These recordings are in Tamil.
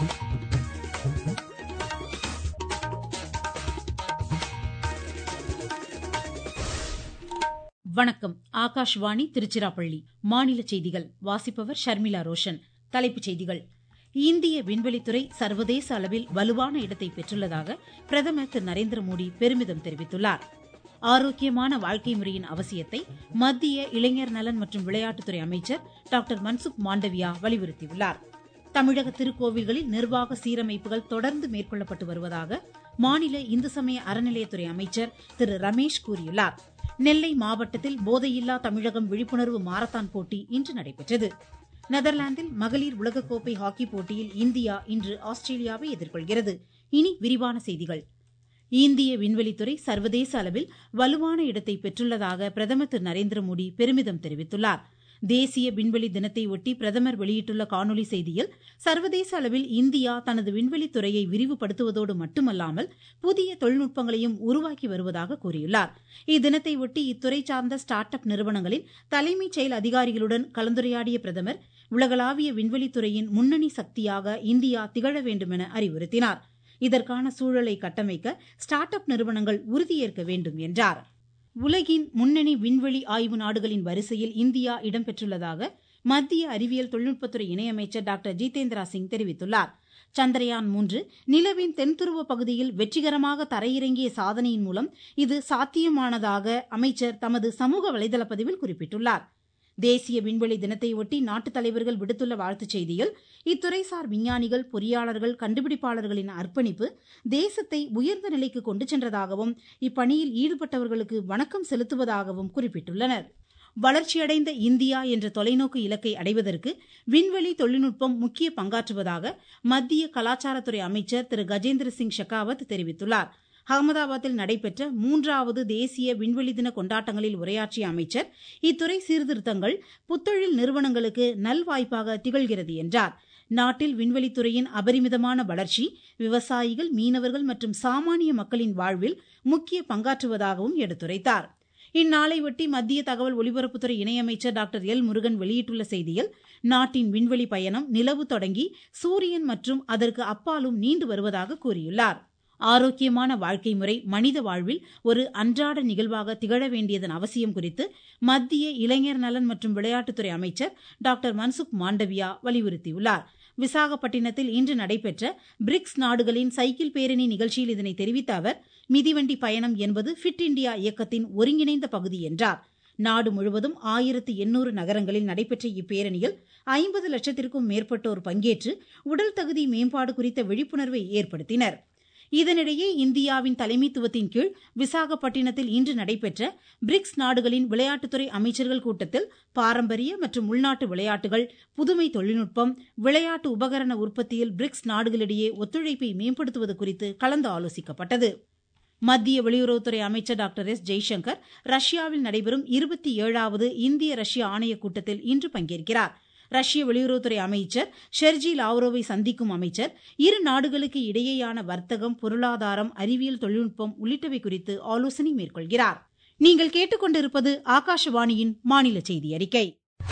வணக்கம் ஆகாஷ்வாணி திருச்சிராப்பள்ளி மாநில செய்திகள் வாசிப்பவர் ஷர்மிளா ரோஷன் தலைப்புச் செய்திகள் இந்திய விண்வெளித்துறை சர்வதேச அளவில் வலுவான இடத்தை பெற்றுள்ளதாக பிரதமர் திரு நரேந்திர மோடி பெருமிதம் தெரிவித்துள்ளார் ஆரோக்கியமான வாழ்க்கை முறையின் அவசியத்தை மத்திய இளைஞர் நலன் மற்றும் விளையாட்டுத்துறை அமைச்சர் டாக்டர் மன்சுக் மாண்டவியா வலியுறுத்தியுள்ளார் தமிழக திருக்கோவில்களில் நிர்வாக சீரமைப்புகள் தொடர்ந்து மேற்கொள்ளப்பட்டு வருவதாக மாநில இந்து சமய அறநிலையத்துறை அமைச்சர் திரு ரமேஷ் கூறியுள்ளார் நெல்லை மாவட்டத்தில் போதையில்லா தமிழகம் விழிப்புணர்வு மாரத்தான் போட்டி இன்று நடைபெற்றது நெதர்லாந்தில் மகளிர் உலகக்கோப்பை ஹாக்கி போட்டியில் இந்தியா இன்று ஆஸ்திரேலியாவை எதிர்கொள்கிறது இனி விரிவான செய்திகள் இந்திய விண்வெளித்துறை சர்வதேச அளவில் வலுவான இடத்தை பெற்றுள்ளதாக பிரதமர் திரு நரேந்திர மோடி பெருமிதம் தெரிவித்துள்ளார் தேசிய விண்வெளி தினத்தை ஒட்டி பிரதமர் வெளியிட்டுள்ள காணொலி செய்தியில் சர்வதேச அளவில் இந்தியா தனது விண்வெளித்துறையை விரிவுபடுத்துவதோடு மட்டுமல்லாமல் புதிய தொழில்நுட்பங்களையும் உருவாக்கி வருவதாக கூறியுள்ளார் இத்தினத்தை ஒட்டி இத்துறை சார்ந்த ஸ்டார்ட் அப் நிறுவனங்களின் தலைமைச் செயல் அதிகாரிகளுடன் கலந்துரையாடிய பிரதமர் உலகளாவிய விண்வெளித்துறையின் முன்னணி சக்தியாக இந்தியா திகழ வேண்டும் என அறிவுறுத்தினார் இதற்கான சூழலை கட்டமைக்க ஸ்டார்ட் அப் நிறுவனங்கள் உறுதியேற்க வேண்டும் என்றார் உலகின் முன்னணி விண்வெளி ஆய்வு நாடுகளின் வரிசையில் இந்தியா இடம்பெற்றுள்ளதாக மத்திய அறிவியல் தொழில்நுட்பத்துறை இணையமைச்சர் டாக்டர் ஜிதேந்திரா சிங் தெரிவித்துள்ளார் சந்திரயான் மூன்று நிலவின் தென்துருவ பகுதியில் வெற்றிகரமாக தரையிறங்கிய சாதனையின் மூலம் இது சாத்தியமானதாக அமைச்சர் தமது சமூக வலைதள பதிவில் குறிப்பிட்டுள்ளார் தேசிய விண்வெளி தினத்தையொட்டி நாட்டுத் தலைவர்கள் விடுத்துள்ள வாழ்த்துச் செய்தியில் இத்துறைசார் விஞ்ஞானிகள் பொறியாளர்கள் கண்டுபிடிப்பாளர்களின் அர்ப்பணிப்பு தேசத்தை உயர்ந்த நிலைக்கு கொண்டு சென்றதாகவும் இப்பணியில் ஈடுபட்டவர்களுக்கு வணக்கம் செலுத்துவதாகவும் குறிப்பிட்டுள்ளனர் வளர்ச்சியடைந்த இந்தியா என்ற தொலைநோக்கு இலக்கை அடைவதற்கு விண்வெளி தொழில்நுட்பம் முக்கிய பங்காற்றுவதாக மத்திய கலாச்சாரத்துறை அமைச்சர் திரு கஜேந்திர சிங் ஷெகாவத் தெரிவித்துள்ளார் அகமதாபாத்தில் நடைபெற்ற மூன்றாவது தேசிய விண்வெளி தின கொண்டாட்டங்களில் உரையாற்றிய அமைச்சர் இத்துறை சீர்திருத்தங்கள் புத்தொழில் நிறுவனங்களுக்கு நல்வாய்ப்பாக திகழ்கிறது என்றார் நாட்டில் விண்வெளித்துறையின் அபரிமிதமான வளர்ச்சி விவசாயிகள் மீனவர்கள் மற்றும் சாமானிய மக்களின் வாழ்வில் முக்கிய பங்காற்றுவதாகவும் எடுத்துரைத்தார் இந்நாளையொட்டி மத்திய தகவல் ஒலிபரப்புத்துறை இணையமைச்சர் டாக்டர் எல் முருகன் வெளியிட்டுள்ள செய்தியில் நாட்டின் விண்வெளி பயணம் நிலவு தொடங்கி சூரியன் மற்றும் அதற்கு அப்பாலும் நீண்டு வருவதாக கூறியுள்ளார் ஆரோக்கியமான வாழ்க்கை முறை மனித வாழ்வில் ஒரு அன்றாட நிகழ்வாக திகழ வேண்டியதன் அவசியம் குறித்து மத்திய இளைஞர் நலன் மற்றும் விளையாட்டுத்துறை அமைச்சர் டாக்டர் மன்சுக் மாண்டவியா வலியுறுத்தியுள்ளார் விசாகப்பட்டினத்தில் இன்று நடைபெற்ற பிரிக்ஸ் நாடுகளின் சைக்கிள் பேரணி நிகழ்ச்சியில் இதனை தெரிவித்த அவர் மிதிவண்டி பயணம் என்பது ஃபிட் இண்டியா இயக்கத்தின் ஒருங்கிணைந்த பகுதி என்றார் நாடு முழுவதும் ஆயிரத்து எண்ணூறு நகரங்களில் நடைபெற்ற இப்பேரணியில் ஐம்பது லட்சத்திற்கும் மேற்பட்டோர் பங்கேற்று உடல் தகுதி மேம்பாடு குறித்த விழிப்புணர்வை ஏற்படுத்தினர் இதனிடையே இந்தியாவின் தலைமைத்துவத்தின் கீழ் விசாகப்பட்டினத்தில் இன்று நடைபெற்ற பிரிக்ஸ் நாடுகளின் விளையாட்டுத்துறை அமைச்சர்கள் கூட்டத்தில் பாரம்பரிய மற்றும் உள்நாட்டு விளையாட்டுகள் புதுமை தொழில்நுட்பம் விளையாட்டு உபகரண உற்பத்தியில் பிரிக்ஸ் நாடுகளிடையே ஒத்துழைப்பை மேம்படுத்துவது குறித்து கலந்து ஆலோசிக்கப்பட்டது மத்திய வெளியுறவுத்துறை அமைச்சர் டாக்டர் எஸ் ஜெய்சங்கர் ரஷ்யாவில் நடைபெறும் இருபத்தி ஏழாவது இந்திய ரஷ்ய ஆணையக் கூட்டத்தில் இன்று பங்கேற்கிறார் ரஷ்ய வெளியுறவுத்துறை அமைச்சர் ஷெர்ஜி லாவ்ரோவை சந்திக்கும் அமைச்சர் இரு நாடுகளுக்கு இடையேயான வர்த்தகம் பொருளாதாரம் அறிவியல் தொழில்நுட்பம் உள்ளிட்டவை குறித்து ஆலோசனை மேற்கொள்கிறார் நீங்கள் கேட்டுக்கொண்டிருப்பது ஆகாஷவாணியின் மாநில செய்தி அறிக்கை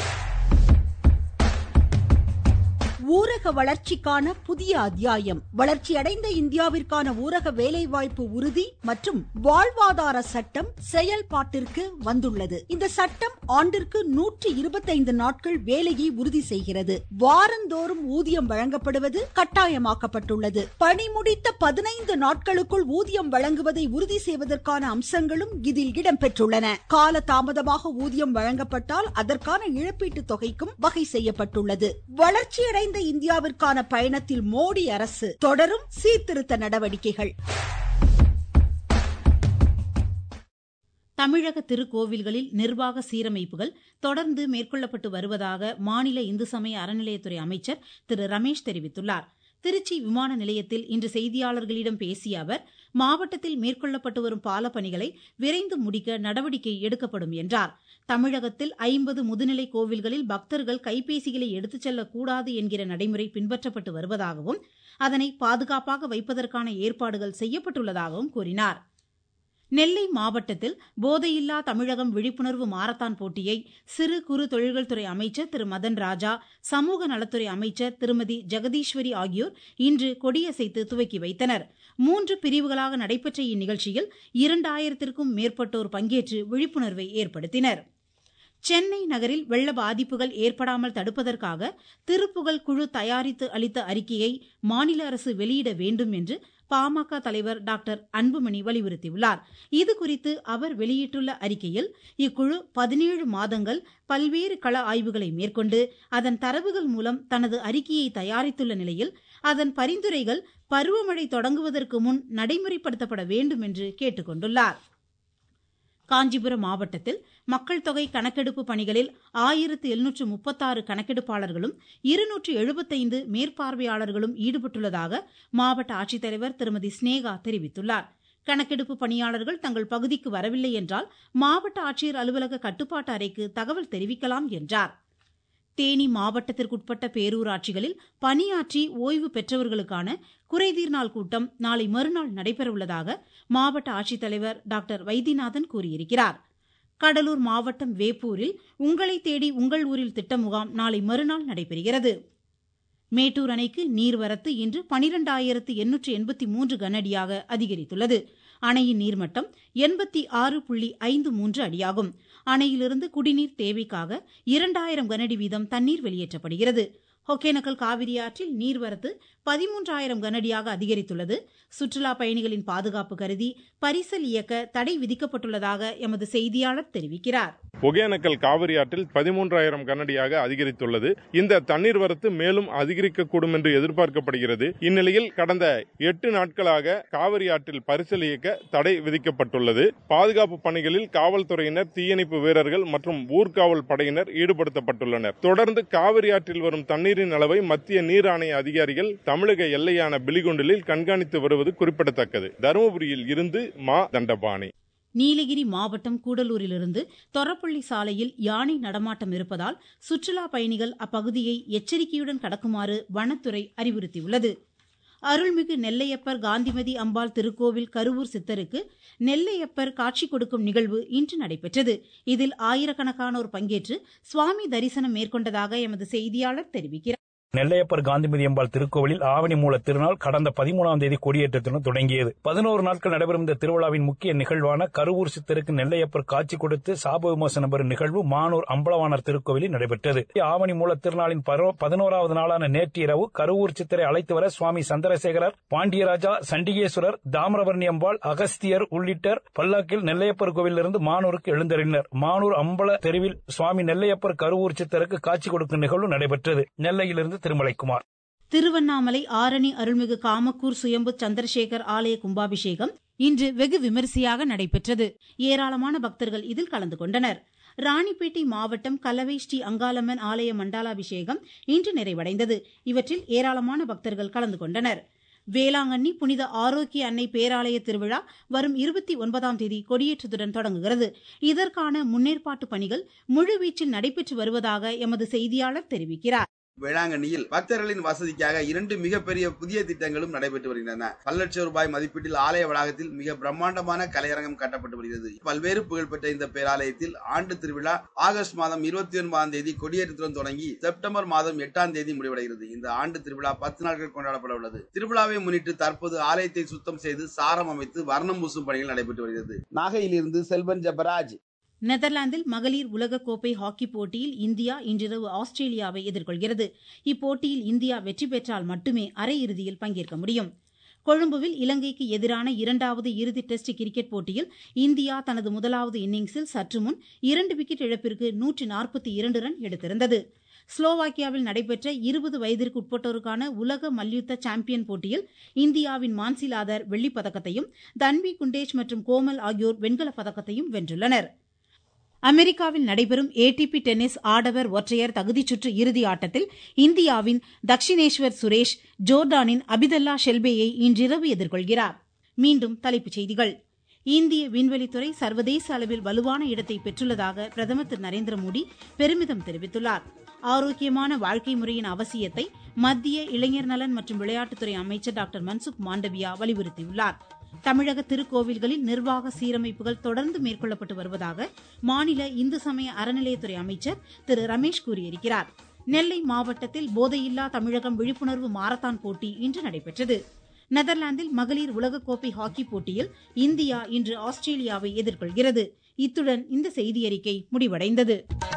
ஊரக வளர்ச்சிக்கான புதிய அத்தியாயம் வளர்ச்சியடைந்த இந்தியாவிற்கான ஊரக வேலைவாய்ப்பு உறுதி மற்றும் வாழ்வாதார சட்டம் செயல்பாட்டிற்கு வந்துள்ளது இந்த சட்டம் ஆண்டிற்கு நூற்றி இருபத்தைந்து நாட்கள் வேலையை உறுதி செய்கிறது வாரந்தோறும் ஊதியம் வழங்கப்படுவது கட்டாயமாக்கப்பட்டுள்ளது பணி முடித்த பதினைந்து நாட்களுக்குள் ஊதியம் வழங்குவதை உறுதி செய்வதற்கான அம்சங்களும் இதில் இடம்பெற்றுள்ளன கால தாமதமாக ஊதியம் வழங்கப்பட்டால் அதற்கான இழப்பீட்டு தொகைக்கும் வகை செய்யப்பட்டுள்ளது வளர்ச்சியடைந்த இந்தியாவிற்கான பயணத்தில் மோடி அரசு தொடரும் சீர்திருத்த நடவடிக்கைகள் தமிழக திருக்கோவில்களில் நிர்வாக சீரமைப்புகள் தொடர்ந்து மேற்கொள்ளப்பட்டு வருவதாக மாநில இந்து சமய அறநிலையத்துறை அமைச்சர் திரு ரமேஷ் தெரிவித்துள்ளார் திருச்சி விமான நிலையத்தில் இன்று செய்தியாளர்களிடம் பேசிய அவர் மாவட்டத்தில் மேற்கொள்ளப்பட்டு வரும் பாலப்பணிகளை விரைந்து முடிக்க நடவடிக்கை எடுக்கப்படும் என்றார் தமிழகத்தில் ஐம்பது முதுநிலை கோவில்களில் பக்தர்கள் கைபேசிகளை எடுத்துச் செல்லக்கூடாது என்கிற நடைமுறை பின்பற்றப்பட்டு வருவதாகவும் அதனை பாதுகாப்பாக வைப்பதற்கான ஏற்பாடுகள் செய்யப்பட்டுள்ளதாகவும் கூறினார் நெல்லை மாவட்டத்தில் போதையில்லா தமிழகம் விழிப்புணர்வு மாரத்தான் போட்டியை சிறு குறு தொழில்கள் துறை அமைச்சர் திரு மதன் ராஜா சமூக நலத்துறை அமைச்சர் திருமதி ஜெகதீஸ்வரி ஆகியோர் இன்று கொடியசைத்து துவக்கி வைத்தனர் மூன்று பிரிவுகளாக நடைபெற்ற இந்நிகழ்ச்சியில் இரண்டாயிரத்திற்கும் மேற்பட்டோர் பங்கேற்று விழிப்புணர்வை ஏற்படுத்தினர் சென்னை நகரில் வெள்ள பாதிப்புகள் ஏற்படாமல் தடுப்பதற்காக திருப்புகழ் குழு தயாரித்து அளித்த அறிக்கையை மாநில அரசு வெளியிட வேண்டும் என்று பாமக தலைவர் டாக்டர் அன்புமணி வலியுறுத்தியுள்ளார் இதுகுறித்து அவர் வெளியிட்டுள்ள அறிக்கையில் இக்குழு பதினேழு மாதங்கள் பல்வேறு கள ஆய்வுகளை மேற்கொண்டு அதன் தரவுகள் மூலம் தனது அறிக்கையை தயாரித்துள்ள நிலையில் அதன் பரிந்துரைகள் பருவமழை தொடங்குவதற்கு முன் நடைமுறைப்படுத்தப்பட வேண்டும் என்று கேட்டுக் கொண்டுள்ளார் காஞ்சிபுரம் மாவட்டத்தில் மக்கள் தொகை கணக்கெடுப்பு பணிகளில் ஆயிரத்து எழுநூற்று முப்பத்தாறு கணக்கெடுப்பாளர்களும் இருநூற்று எழுபத்தைந்து மேற்பார்வையாளர்களும் ஈடுபட்டுள்ளதாக மாவட்ட ஆட்சித்தலைவர் திருமதி ஸ்னேகா தெரிவித்துள்ளார் கணக்கெடுப்பு பணியாளர்கள் தங்கள் பகுதிக்கு வரவில்லை என்றால் மாவட்ட ஆட்சியர் அலுவலக கட்டுப்பாட்டு அறைக்கு தகவல் தெரிவிக்கலாம் என்றார் தேனி மாவட்டத்திற்குட்பட்ட பேரூராட்சிகளில் பணியாற்றி ஓய்வு பெற்றவர்களுக்கான குறைதீர் நாள் கூட்டம் நாளை மறுநாள் நடைபெறவுள்ளதாக மாவட்ட ஆட்சித்தலைவர் டாக்டர் வைத்தியநாதன் கூறியிருக்கிறார் கடலூர் மாவட்டம் வேப்பூரில் உங்களை தேடி உங்கள் ஊரில் திட்ட முகாம் நாளை மறுநாள் நடைபெறுகிறது மேட்டூர் அணைக்கு நீர்வரத்து இன்று பனிரெண்டாயிரத்து எண்ணூற்று எண்பத்தி மூன்று கனஅடியாக அதிகரித்துள்ளது அணையின் நீர்மட்டம் எண்பத்தி ஆறு புள்ளி ஐந்து மூன்று அடியாகும் அணையிலிருந்து குடிநீர் தேவைக்காக இரண்டாயிரம் கனஅடி வீதம் தண்ணீர் வெளியேற்றப்படுகிறது ஒகேனக்கல் காவிரி ஆற்றில் நீர்வரத்து பதிமூன்றாயிரம் கனஅடியாக அதிகரித்துள்ளது சுற்றுலா பயணிகளின் பாதுகாப்பு கருதி பரிசல் இயக்க தடை விதிக்கப்பட்டுள்ளதாக எமது செய்தியாளர் தெரிவிக்கிறார் ஒகேனக்கல் காவிரி ஆற்றில் பதிமூன்றாயிரம் கனடியாக அதிகரித்துள்ளது இந்த தண்ணீர் வரத்து மேலும் அதிகரிக்கக்கூடும் என்று எதிர்பார்க்கப்படுகிறது இந்நிலையில் கடந்த எட்டு நாட்களாக காவிரி ஆற்றில் பரிசல் இயக்க தடை விதிக்கப்பட்டுள்ளது பாதுகாப்பு பணிகளில் காவல்துறையினர் தீயணைப்பு வீரர்கள் மற்றும் ஊர்காவல் படையினர் ஈடுபடுத்தப்பட்டுள்ளனர் தொடர்ந்து காவிரி ஆற்றில் வரும் தண்ணீரின் அளவை மத்திய நீர் ஆணைய அதிகாரிகள் தமிழக எல்லையான பிலிகுண்டிலில் கண்காணித்து வருவது குறிப்பிடத்தக்கது தருமபுரியில் இருந்து மா தண்டபாணி நீலகிரி மாவட்டம் கூடலூரிலிருந்து தொரப்பள்ளி சாலையில் யானை நடமாட்டம் இருப்பதால் சுற்றுலா பயணிகள் அப்பகுதியை எச்சரிக்கையுடன் கடக்குமாறு வனத்துறை அறிவுறுத்தியுள்ளது அருள்மிகு நெல்லையப்பர் காந்திமதி அம்பாள் திருக்கோவில் கருவூர் சித்தருக்கு நெல்லையப்பர் காட்சி கொடுக்கும் நிகழ்வு இன்று நடைபெற்றது இதில் ஆயிரக்கணக்கானோர் பங்கேற்று சுவாமி தரிசனம் மேற்கொண்டதாக எமது செய்தியாளர் தெரிவிக்கிறார் நெல்லையப்பர் காந்திமதி அம்பாள் திருக்கோவிலில் ஆவணி மூல திருநாள் கடந்த பதிமூணாம் தேதி கொடியேற்றத்துடன் தொடங்கியது பதினோரு நாட்கள் நடைபெறும் இந்த திருவிழாவின் முக்கிய நிகழ்வான கருவூர் சித்தருக்கு நெல்லையப்பர் காட்சி கொடுத்து சாப விமோசனம் பெறும் நிகழ்வு மானூர் அம்பலவாணர் திருக்கோவிலில் நடைபெற்றது ஆவணி மூல திருநாளின் பதினோராவது நாளான நேற்று இரவு கருவூர் சித்தரை அழைத்து வர சுவாமி சந்திரசேகரர் பாண்டியராஜா சண்டிகேஸ்வரர் தாமிரபரணி அம்பாள் அகஸ்தியர் உள்ளிட்டர் பல்லாக்கில் நெல்லையப்பர் கோவிலிருந்து மானூருக்கு எழுந்தறினர் மானூர் அம்பல தெருவில் சுவாமி நெல்லையப்பர் கருவூர் சித்தருக்கு காட்சி கொடுக்கும் நிகழ்வு நடைபெற்றது நெல்லையிலிருந்து திருமலைக்குமார் திருவண்ணாமலை ஆரணி அருள்மிகு காமக்கூர் சுயம்பு சந்திரசேகர் ஆலய கும்பாபிஷேகம் இன்று வெகு விமரிசையாக நடைபெற்றது ஏராளமான பக்தர்கள் இதில் கலந்து கொண்டனர் ராணிப்பேட்டை மாவட்டம் கலவை ஸ்ரீ அங்காளம்மன் ஆலய மண்டாலாபிஷேகம் இன்று நிறைவடைந்தது இவற்றில் ஏராளமான பக்தர்கள் கலந்து கொண்டனர் வேளாங்கண்ணி புனித ஆரோக்கிய அன்னை பேராலய திருவிழா வரும் இருபத்தி ஒன்பதாம் தேதி கொடியேற்றத்துடன் தொடங்குகிறது இதற்கான முன்னேற்பாட்டு பணிகள் முழுவீச்சில் நடைபெற்று வருவதாக எமது செய்தியாளர் தெரிவிக்கிறார் வேளாங்கண்ணியில் பக்தர்களின் வசதிக்காக இரண்டு மிகப்பெரிய புதிய திட்டங்களும் நடைபெற்று வருகின்றன பல லட்சம் ரூபாய் மதிப்பீட்டில் ஆலய வளாகத்தில் மிக பிரம்மாண்டமான கலையரங்கம் கட்டப்பட்டு வருகிறது பல்வேறு புகழ்பெற்ற இந்த பேராலயத்தில் ஆண்டு திருவிழா ஆகஸ்ட் மாதம் இருபத்தி ஒன்பதாம் தேதி கொடியேற்றத்துடன் தொடங்கி செப்டம்பர் மாதம் எட்டாம் தேதி முடிவடைகிறது இந்த ஆண்டு திருவிழா பத்து நாட்கள் கொண்டாடப்பட உள்ளது திருவிழாவை முன்னிட்டு தற்போது ஆலயத்தை சுத்தம் செய்து சாரம் அமைத்து வர்ணம் பூசும் பணிகள் நடைபெற்று வருகிறது நாகையிலிருந்து செல்வன் ஜபராஜ் நெதர்லாந்தில் மகளிர் உலகக்கோப்பை ஹாக்கி போட்டியில் இந்தியா இன்றிரவு ஆஸ்திரேலியாவை எதிர்கொள்கிறது இப்போட்டியில் இந்தியா வெற்றி பெற்றால் மட்டுமே அரையிறுதியில் பங்கேற்க முடியும் கொழும்புவில் இலங்கைக்கு எதிரான இரண்டாவது இறுதி டெஸ்ட் கிரிக்கெட் போட்டியில் இந்தியா தனது முதலாவது இன்னிங்ஸில் சற்று முன் இரண்டு விக்கெட் இழப்பிற்கு நூற்றி நாற்பத்தி இரண்டு ரன் எடுத்திருந்தது ஸ்லோவாக்கியாவில் நடைபெற்ற இருபது வயதிற்கு உட்பட்டோருக்கான உலக மல்யுத்த சாம்பியன் போட்டியில் இந்தியாவின் மான்சிலாதர் வெள்ளிப் பதக்கத்தையும் தன்வி குண்டேஷ் மற்றும் கோமல் ஆகியோர் வெண்கலப் பதக்கத்தையும் வென்றுள்ளனர் அமெரிக்காவில் நடைபெறும் ஏடிபி டென்னிஸ் ஆடவர் ஒற்றையர் தகுதிச்சுற்று இறுதி ஆட்டத்தில் இந்தியாவின் தக்ஷினேஸ்வர் சுரேஷ் ஜோர்டானின் அபிதல்லா ஷெல்பேயை இன்றிரவு எதிர்கொள்கிறார் மீண்டும் தலைப்புச் செய்திகள் இந்திய விண்வெளித்துறை சர்வதேச அளவில் வலுவான இடத்தை பெற்றுள்ளதாக பிரதமர் திரு நரேந்திர மோடி பெருமிதம் தெரிவித்துள்ளார் ஆரோக்கியமான வாழ்க்கை முறையின் அவசியத்தை மத்திய இளைஞர் நலன் மற்றும் விளையாட்டுத்துறை அமைச்சர் டாக்டர் மன்சுக் மாண்டவியா வலியுறுத்தியுள்ளார் தமிழக திருக்கோவில்களில் நிர்வாக சீரமைப்புகள் தொடர்ந்து மேற்கொள்ளப்பட்டு வருவதாக மாநில இந்து சமய அறநிலையத்துறை அமைச்சர் திரு ரமேஷ் கூறியிருக்கிறார் நெல்லை மாவட்டத்தில் போதையில்லா தமிழகம் விழிப்புணர்வு மாரத்தான் போட்டி இன்று நடைபெற்றது நெதர்லாந்தில் மகளிர் உலகக்கோப்பை ஹாக்கி போட்டியில் இந்தியா இன்று ஆஸ்திரேலியாவை எதிர்கொள்கிறது இத்துடன் இந்த செய்தியறிக்கை முடிவடைந்தது